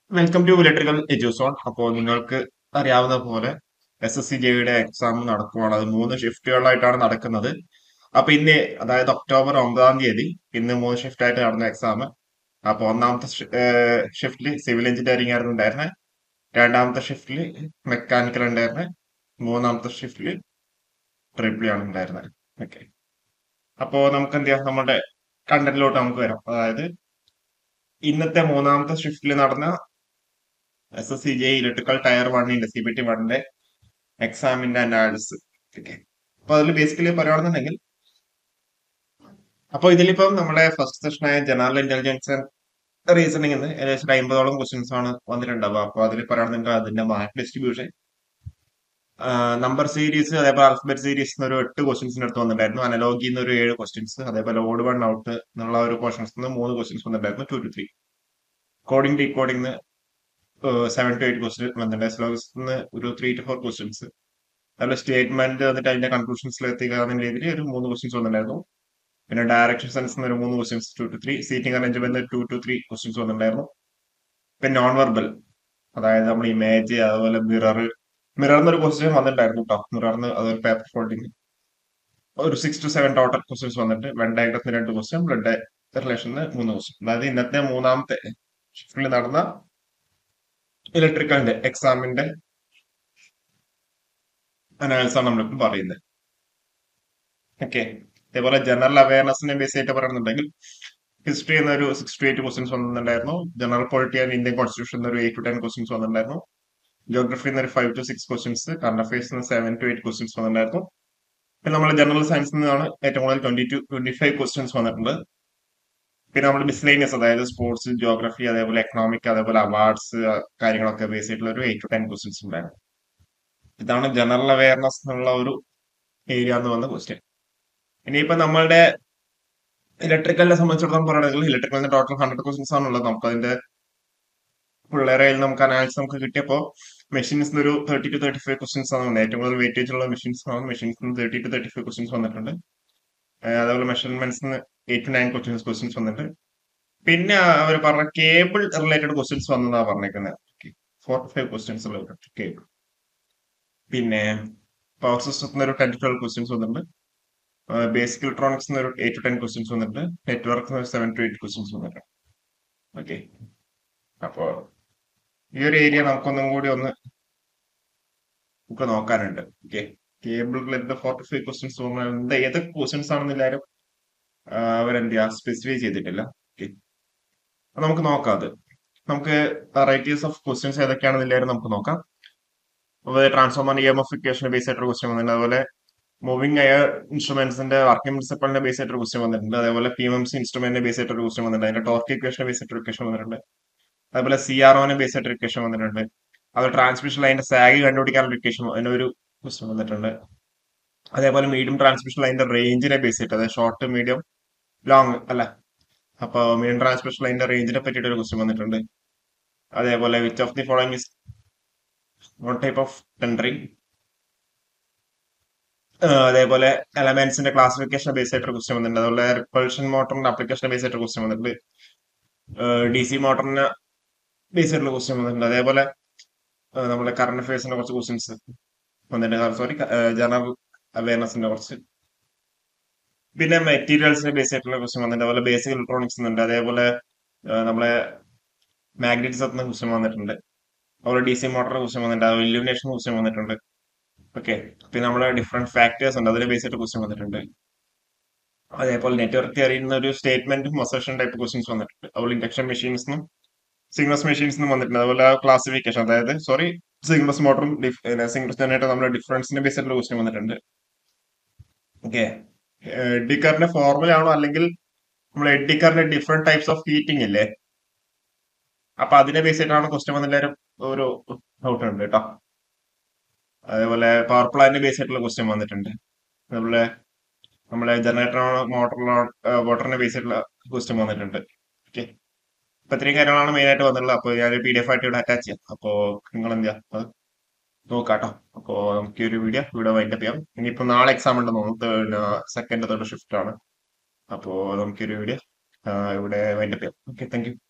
welcome to electrical Eduzone അപ്പോൾ നിങ്ങൾക്ക് അറിയാവുന്ന പോലെ എസ് എസ് സി ജെയുടെ എക്സാം നടക്കുവാണ് അത് മൂന്ന് ഷിഫ്റ്റുകളായിട്ടാണ് നടക്കുന്നത് അപ്പൊ ഇന്ന് അതായത് ഒക്ടോബർ ഒമ്പതാം തീയതി ഇന്ന് മൂന്ന് ഷിഫ്റ്റ് ആയിട്ട് നടന്ന എക്സാം അപ്പൊ ഒന്നാമത്തെ ഷിഫ്റ്റിൽ സിവിൽ എഞ്ചിനീയറിംഗ് ആയിരുന്നു ഉണ്ടായിരുന്നത് രണ്ടാമത്തെ ഷിഫ്റ്റിൽ മെക്കാനിക്കൽ ഉണ്ടായിരുന്നത് മൂന്നാമത്തെ ഷിഫ്റ്റിൽ ട്രിപ്പിൾ ആണ് ഉണ്ടായിരുന്നത് ഓക്കെ അപ്പോ നമുക്ക് എന്ത് ചെയ്യാം നമ്മുടെ കണ്ടന്റിലോട്ട് നമുക്ക് വരാം അതായത് ഇന്നത്തെ മൂന്നാമത്തെ ഷിഫ്റ്റിൽ നടന്ന S S C J electrical tier വണ്ണിന്റെ സി ബി ടി വണ്ണിന്റെ എക്സാമിന്റെ അനാലിസിസ് ഓക്കെ അപ്പൊ അതിൽ ബേസിക്കലി പറയുകയാണെന്നുണ്ടെങ്കിൽ അപ്പൊ ഇതിലിപ്പം നമ്മുടെ ഫസ്റ്റ് സെഷനായ ജനറൽ ഇന്റലിജൻസ് ആൻഡ് റീസണിംഗ് ഏകദേശം അമ്പതോളം ക്വസ്റ്റ്യൻസ് ആണ് വന്നിട്ടുണ്ടാവുക അപ്പൊ അതിൽ പറയുകയാണെന്നുണ്ടെങ്കിൽ അതിന്റെ മാർക്ക് ഡിസ്ട്രിബ്യൂഷൻ നമ്പർ സീരീസ് അതേപോലെ ആൽഫബറ്റ് സീരീസ് ഒരു എട്ട് ക്വസ്റ്റ്യൻസിന് അടുത്ത് വന്നിട്ടുണ്ടായിരുന്നു അനലോഗിൽ നിന്ന് ഒരു ഏഴ് ക്വസ്റ്റ്യൻസ് അതേപോലെ ഓഡ് വൺ ഔട്ട് എന്നുള്ള ഒരു പോർഷൻസ് നിന്ന് മൂന്ന് ക്വസ്റ്റ്യൻസ് വന്നിട്ടുണ്ടായിരുന്നു two to three coding decoding seven to eight question വന്നിട്ടുണ്ട് സ്ലോഗസ് നിന്ന് ഒരു ത്രീ ടു ഫോർ ക്വസ്റ്റ്യൻസ് അതുപോലെ സ്റ്റേറ്റ്മെന്റ് വന്നിട്ട് അതിന്റെ കൺക്ലൂഷൻസിൽ എത്തിക്കുക എന്ന രീതിയിൽ ഒരു മൂന്ന് ക്വസ്റ്റ്യൻസ് വന്നിട്ടുണ്ടായിരുന്നു പിന്നെ ഡയറക്ഷൻ സെൻസ് ഒരു മൂന്ന് questions two to three seating arrangement two to three questions വന്നിട്ടുണ്ടായിരുന്നു പിന്നെ നോൺ വെർബൽ അതായത് നമ്മൾ ഇമേജ് അതുപോലെ മിറർ മിറർ എന്നൊരു ക്വസ്റ്റ്യൻ വന്നിട്ടുണ്ടായിരുന്നു കേട്ടോ മിററിന് അതൊരു പേപ്പർ ഫോൾഡിങ് ഒരു six to seven total questions വന്നിട്ട് വെൻ ഡയഗ്രത്തിന് രണ്ട് ക്വസ്റ്റ്യൻ ബ്ലഡ് റിലേഷന് മൂന്ന് ക്വസ്റ്റ്യൻ അതായത് ഇന്നത്തെ മൂന്നാമത്തെ ഷിഫ്റ്റിൽ നടന്ന ഇലക്ട്രിക്കലിന്റെ എക്സാമിന്റെ അനാലിസ് ആണ് നമ്മളിപ്പോൾ പറയുന്നത് ഓക്കെ അതേപോലെ ജനറൽ അവയർനെസിനെ ബേസ് ആയിട്ട് പറയുന്നുണ്ടെങ്കിൽ ഹിസ്റ്ററി എന്നൊരു സിക്സ് ടു എയ്റ്റ് ക്വസ്റ്റ്യൻസ് വന്നിട്ടുണ്ടായിരുന്നു general polity and Indian constitution ഒരു എയ്റ്റ് ടു ടെൻ ക്വസ്റ്റ്യൻസ് വന്നിട്ടുണ്ടായിരുന്നു ജോഗ്രഫി ഒരു five to six questions current affairs seven to eight questions വന്നിട്ടുണ്ടായിരുന്നു പിന്നെ നമ്മൾ ജനറൽ സയൻസിൽ നിന്നാണ് ഏറ്റവും കൂടുതൽ twenty to twenty five questions വന്നിട്ടുണ്ട് പിന്നെ നമ്മൾ മിസ്ലേനിയസ് അതായത് സ്പോർട്സ് ജോഗ്രഫി അതേപോലെ എക്കണോമിക് അതേപോലെ അവാർഡ്സ് കാര്യങ്ങളൊക്കെ ബേസ് ചെയ്തിട്ടുള്ള ഒരു എയ്റ്റ് ടു ടെൻ ക്വസ്റ്റ്യൻസ് ഉണ്ടായിരുന്നു ഇതാണ് ജനറൽ അവയർനെസ് എന്നുള്ള ഒരു ഏരിയ എന്ന് വന്ന ക്വസ്റ്റ്യൻ ഇനിയിപ്പോ നമ്മളുടെ ഇലക്ട്രിക്കലിനെ സംബന്ധിച്ചിടത്തോളം പറയുകയാണെങ്കിൽ ഇലക്ട്രിക്കലിന്റെ ടോട്ടൽ ഹൺഡ്രഡ് ക്വസ്റ്റ്യൻസ് ആണുള്ളത് നമുക്ക് അതിന്റെ പിള്ളേരെ നമുക്ക് അനാലിസിസ് നമുക്ക് കിട്ടിയപ്പോൾ മെഷീൻസ് ഒരു thirty to thirty five questions ആണ് വന്നത് ഏറ്റവും കൂടുതൽ വെയിറ്റേജ് ഉള്ള മെഷീൻസ് ആണ് machines thirty to thirty five questions വന്നിട്ടുണ്ട് അതേപോലെ measurements eight to nine questions questions വന്നിട്ടുണ്ട് പിന്നെ അവർ പറഞ്ഞ കേബിൾ റിലേറ്റഡ് ക്വസ്റ്റ്യൻസ് വന്നതാണ് പറഞ്ഞേക്കുന്നത് ഫോർട്ടി ഫൈവ് ക്വസ്റ്റ്യൻസ് ഉള്ള കേബിൾ പിന്നെ പവർ സിസ്റ്റത്തിന് ഒരു ടെൻ ടു ട്വൽവ് ക്വസ്റ്റ്യൻസ് വന്നിട്ടുണ്ട് ബേസിക് ഇലക്ട്രോണിക്സിന് ഒരു എയ്റ്റ് ടു ടെൻ ക്വസ്റ്റ്യൻസ് വന്നിട്ടുണ്ട് നെറ്റ്വർക്കിന് ഒരു സെവൻ ടു എയ്റ്റ് ക്വസ്റ്റ്യൻസ് വന്നിട്ടുണ്ട് ഓക്കെ അപ്പോ ഈ ഒരു ഏരിയ നമുക്കൊന്നും കൂടി ഒന്ന് നമുക്ക് നോക്കാനുണ്ട് okay cable related forty five questions എന്താ ഏതൊക്കെ ക്വസ്റ്റ്യൻസ് ആണെന്ന് എല്ലാവരും അവരെന്ത് ചെയ്യാ സ്പെസിഫൈ ചെയ്തിട്ടില്ല ഓക്കെ നമുക്ക് നോക്കാം അത് നമുക്ക് വെറൈറ്റീസ് ഓഫ് ക്വസ്റ്റ്യൻസ് ഏതൊക്കെയാണെന്ന് എല്ലാവരും നമുക്ക് നോക്കാം അതുപോലെ ട്രാൻസ്ഫോമർ ഇ എം എഫ് ഇക്വേഷനെ ബേസ് ആയിട്ടൊരു ക്വസ്റ്റ്യൻ വന്നിട്ടുണ്ട് അതുപോലെ മൂവിംഗ് എയർ ഇൻസ്ട്രുമെന്റ്സിന്റെ വർക്കിംഗ് പ്രിൻസിപ്പളിന്റെ ബേസ് ആയിട്ടൊരു ക്വസ്റ്റ്യൻ വന്നിട്ടുണ്ട് അതേപോലെ പി എം സി ഇൻസ്ട്രുമെന്റിന്റെ ബേസ് ആയിട്ടൊരു ക്വസ്റ്റ്യൻ വന്നിട്ടുണ്ട് അതിന്റെ ടോർക്ക് ഇക്വേഷനെ ബേസ് ആയിട്ടൊരു ഇക്വേഷൻ വന്നിട്ടുണ്ട് അതുപോലെ സി ആർ ഒനെ ബേസ് ആയിട്ടൊരു ഇക്വേഷൻ വന്നിട്ടുണ്ട് അത് ട്രാൻസ്മിഷൻ ലൈനിന്റെ സാഗ് കണ്ടുപിടിക്കാനുള്ള ഇക്വേഷൻ അതിനൊരു ക്വസ്റ്റ്യൻ വന്നിട്ടുണ്ട് അതേപോലെ മീഡിയം ട്രാൻസ്മിഷൻ ലൈനിന്റെ റേഞ്ചിനെ ബേസ് ചെയ്തിട്ട് അതായത് ഷോർട്ട് മീഡിയം ലോങ് അല്ല അപ്പൊ മീഡിയം ട്രാൻസ്മിഷൻ ലൈനിന്റെ റേഞ്ചിനെ പറ്റിയിട്ട് ഒരു ക്വസ്റ്റ്യൻ വന്നിട്ടുണ്ട് അതേപോലെ which of the following is one type of tendering അതേപോലെ എലമെന്റ്സിന്റെ ക്ലാസിഫിക്കേഷൻ ബേസ് ആയിട്ട് ക്വസ്റ്റ്യൻ വന്നിട്ടുണ്ട് അതുപോലെ റിപ്പൾഷൻ മോട്ടറിന്റെ അപ്ലിക്കേഷൻ ബേസ് ആയിട്ട് ക്വസ്റ്റ്യൻ വന്നിട്ടുണ്ട് ഡി സി മോട്ടറിന് ബേസ് ആയിട്ടുള്ള ക്വസ്റ്റ്യൻ വന്നിട്ടുണ്ട് അതേപോലെ നമ്മുടെ കറണ്ട് അഫയേഴ്സിന്റെ കുറച്ച് ക്വസ്റ്റ്യൻസ് വന്നിട്ടുണ്ട് സോറി ജനറൽ അവയർനെസിന്റെ കുറച്ച് പിന്നെ മെറ്റീരിയൽസിനെ ബേസ് ആയിട്ടുള്ള ക്വസ്റ്റ്യൻ വന്നിട്ടുണ്ട് അതുപോലെ ബേസിക് ഇലക്ട്രോണിക്സ് ഉണ്ട് അതേപോലെ നമ്മളെ മാഗ്നറ്റിസത്തിന് ക്വസ്റ്റ്യൻ വന്നിട്ടുണ്ട് അതുപോലെ ഡി സി മോട്ടറിന്റെ ക്വസ്റ്റ്യൻ വന്നിട്ടുണ്ട് അതുപോലെ ഇല്യൂമിനേഷൻ ക്വസ്റ്റ്യൻ വന്നിട്ടുണ്ട് ഓക്കെ പിന്നെ നമ്മുടെ ഡിഫറെന്റ് ഫാക്ടേഴ്സ് ഉണ്ട് അതിനെ ബേസ് ആയിട്ട് ക്വസ്റ്റ്യൻ വന്നിട്ടുണ്ട് അതേപോലെ നെറ്റ്വർക്ക് അറിയുന്ന ഒരു സ്റ്റേറ്റ്മെന്റും മൊസേഷൻ ടൈപ്പ് ക്വസ്റ്റ്യൻസ് വന്നിട്ടുണ്ട് അതുപോലെ ഇൻഡക്ഷൻ മെഷീൻസിനും സിംഗ്ലസ് മെഷീൻസിനും വന്നിട്ടുണ്ട് അതുപോലെ ക്ലാസിഫിക്കേഷൻ അതായത് സോറി സിംഗ്ലസ് മോട്ടറും സിംഗ്ലസ് ജനറേറ്റർ നമ്മുടെ ഡിഫറൻസിനെ ബേസ് ആയിട്ടുള്ള ക്വസ്റ്റ്യൻ വന്നിട്ടുണ്ട് ഓക്കെ എഡിക്കറിന്റെ ഫോർമുല ആണോ അല്ലെങ്കിൽ നമ്മൾ എഡിക്കറിന്റെ ഡിഫറെന്റ് ടൈപ്സ് ഓഫ് ഹീറ്റിംഗ് ഇല്ലേ അപ്പൊ അതിനെ ബേസ് ചെയ്തിട്ടാണ് ക്വസ്റ്റ്യൻ വന്നെല്ലാവരും ഒരു ഡൗട്ട് ഉണ്ട് കേട്ടോ അതേപോലെ പവർ പ്ലാന്റിനെ ബേസ് ആയിട്ടുള്ള ക്വസ്റ്റ്യൻ വന്നിട്ടുണ്ട് അതുപോലെ നമ്മളെ ജനറേറ്ററാണോ മോട്ടറിനോ വാട്ടറിനെ ബേസ് ആയിട്ടുള്ള ക്വസ്റ്റ്യൻ വന്നിട്ടുണ്ട് ഓക്കെ അപ്പൊ ഇത്രയും കാര്യങ്ങളാണ് മെയിൻ ആയിട്ട് വന്നിട്ടുള്ളത് അപ്പോൾ ഞാൻ പി ഡി എഫ് ആയിട്ട് ഇവിടെ അറ്റാച്ച് ചെയ്യാം അപ്പോൾ നിങ്ങൾ എന്ത് ചെയ്യാം അത് നോക്കാട്ടോ അപ്പോൾ നമുക്ക് ഈ ഒരു വീഡിയോ ഇവിടെ വൈൻഡപ്പ് ചെയ്യാം ഇനിയിപ്പോൾ നാളെ എക്സാം ഉണ്ടെന്ന് തോന്നുന്നു സെക്കൻഡ് തേർഡ് ഷിഫ്റ്റ് ആണ് അപ്പോൾ നമുക്ക് ഈ ഒരു വീഡിയോ ഇവിടെ വൈൻഡപ്പ് ചെയ്യാം ഓക്കെ താങ്ക് യു